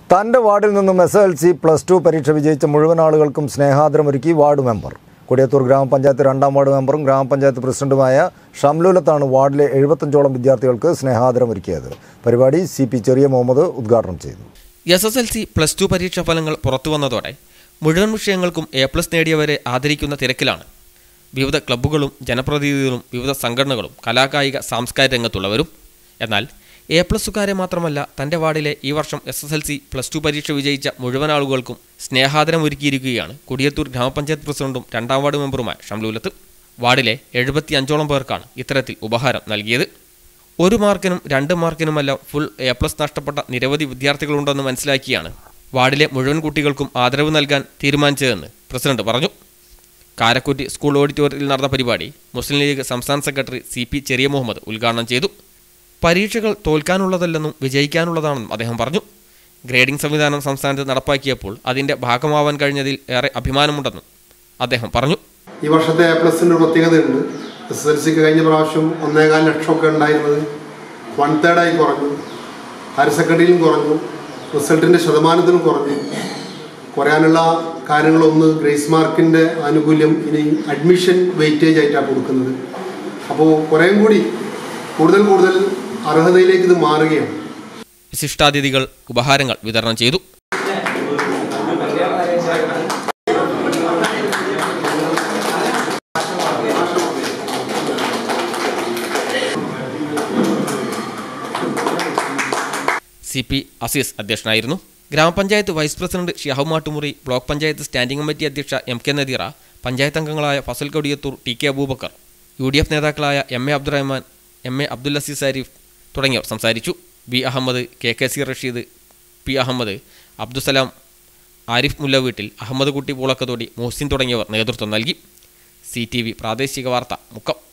തൻ്റെ വാർഡിൽ നിന്നും S L C plus two പരീക്ഷ വിജയിച്ച മുഴുവൻ ആളുകൾക്കും സ്നേഹാദരമൊരുക്കി വാർഡ് മെമ്പർ കൊടിയത്തൂർ ഗ്രാമപഞ്ചായത്ത് രണ്ടാം വാർഡ് മെമ്പറും ഗ്രാമപഞ്ചായത്ത് പ്രസിഡന്റുമായ ഷംലൂലത്താണ് വാർഡിലെ എഴുപത്തഞ്ചോളം വിദ്യാർത്ഥികൾക്ക് സ്നേഹാദരമൊരുക്കിയത് പരിപാടി സി പി ചെറിയ മുഹമ്മദ് ഉദ്ഘാടനം ചെയ്തു S S L C plus two പരീക്ഷാ ഫലങ്ങൾ പുറത്തുവന്നതോടെ മുഴുവൻ വിഷയങ്ങൾക്കും എ പ്ലസ് നേടിയവരെ ആദരിക്കുന്ന തിരക്കിലാണ് വിവിധ ക്ലബ്ബുകളും ജനപ്രതിനിധികളും വിവിധ സംഘടനകളും കലാകായിക സാംസ്കാരിക രംഗത്തുള്ളവരും എന്നാൽ എ പ്ലസുകാരെ മാത്രമല്ല തൻ്റെ വാർഡിലെ ഈ വർഷം S S L C plus two പരീക്ഷ വിജയിച്ച മുഴുവൻ ആളുകൾക്കും സ്നേഹാദരം ഒരുക്കിയിരിക്കുകയാണ് കൊടിയത്തൂർ ഗ്രാമപഞ്ചായത്ത് പ്രസിഡന്റും രണ്ടാം വാർഡ് മെമ്പറുമായ ഷംലൂലത്ത് വാർഡിലെ എഴുപത്തി അഞ്ചോളം പേർക്കാണ് ഇത്തരത്തിൽ ഉപഹാരം നൽകിയത് ഒരു മാർക്കിനും രണ്ട് മാർക്കിനുമല്ല ഫുൾ എ പ്ലസ് നഷ്ടപ്പെട്ട നിരവധി വിദ്യാർത്ഥികളുണ്ടെന്ന് മനസ്സിലാക്കിയാണ് വാർഡിലെ മുഴുവൻ കുട്ടികൾക്കും ആദരവ് നൽകാൻ തീരുമാനിച്ചതെന്ന് പ്രസിഡന്റ് പറഞ്ഞു കാരക്കുറ്റി സ്കൂൾ ഓഡിറ്റോറിയത്തിൽ നടന്ന പരിപാടി മുസ്ലിം ലീഗ് സംസ്ഥാന secretary C P Cheriya Muhammad ഉദ്ഘാടനം ചെയ്തു പരീക്ഷകൾ തോൽക്കാനുള്ളതല്ലെന്നും വിജയിക്കാനുള്ളതാണെന്നും അദ്ദേഹം പറഞ്ഞു ഗ്രേഡിംഗ് സംവിധാനം സംസ്ഥാനത്ത് നടപ്പാക്കിയപ്പോൾ അതിൻ്റെ ഭാഗമാവാൻ കഴിഞ്ഞതിൽ ഏറെ അഭിമാനമുണ്ടെന്നും അദ്ദേഹം പറഞ്ഞു ഈ വർഷത്തെ എ പ്ലസിൻ്റെ ഒരു പ്രത്യേകതയുണ്ട് എസ് എസ് എൽ സിക്ക് കഴിഞ്ഞ പ്രാവശ്യം ഒന്നേകാൽ ലക്ഷമൊക്കെ ഉണ്ടായിരുന്നത് വൺ തേർഡായി കുറഞ്ഞു ഹയർ സെക്കൻഡറിയിലും കുറഞ്ഞു റിസൾട്ടിൻ്റെ ശതമാനത്തിലും കുറഞ്ഞു കുറയാനുള്ള കാര്യങ്ങളൊന്ന് ഗ്രേസ് മാർക്കിൻ്റെ ആനുകൂല്യം ഇനി അഡ്മിഷൻ വെയിറ്റേജ് ആയിട്ടാണ് കൊടുക്കുന്നത് അപ്പോൾ കുറേയും കൂടി കൂടുതൽ കൂടുതൽ അർഹതയിലേക്ക് ഇത് മാറുകയാണ് വിശിഷ്ടാതിഥികൾ ഉപഹാരങ്ങൾ വിതരണം ചെയ്തു സി പി അസീസ് അധ്യക്ഷനായിരുന്നു ഗ്രാമപഞ്ചായത്ത് vice president Shihab Mattumuri block panchayat standing committee അധ്യക്ഷ എം കെ നദീറ പഞ്ചായത്ത് അംഗങ്ങളായ Fazal Kodiyathur T K Abubacker U D F നേതാക്കളായ M A Abdurahman M A Abdul Aziz Arif തുടങ്ങിയവർ സംസാരിച്ചു B Ahmed K K C Rasheed P Ahmed Abdussalam Arif മുല്ലവീട്ടിൽ അഹമ്മദ് കുട്ടി പൂളക്കത്തോടി മുഹസിൻ തുടങ്ങിയവർ നേതൃത്വം നൽകി സി ടി വി പ്രാദേശിക വാർത്ത മുക്കം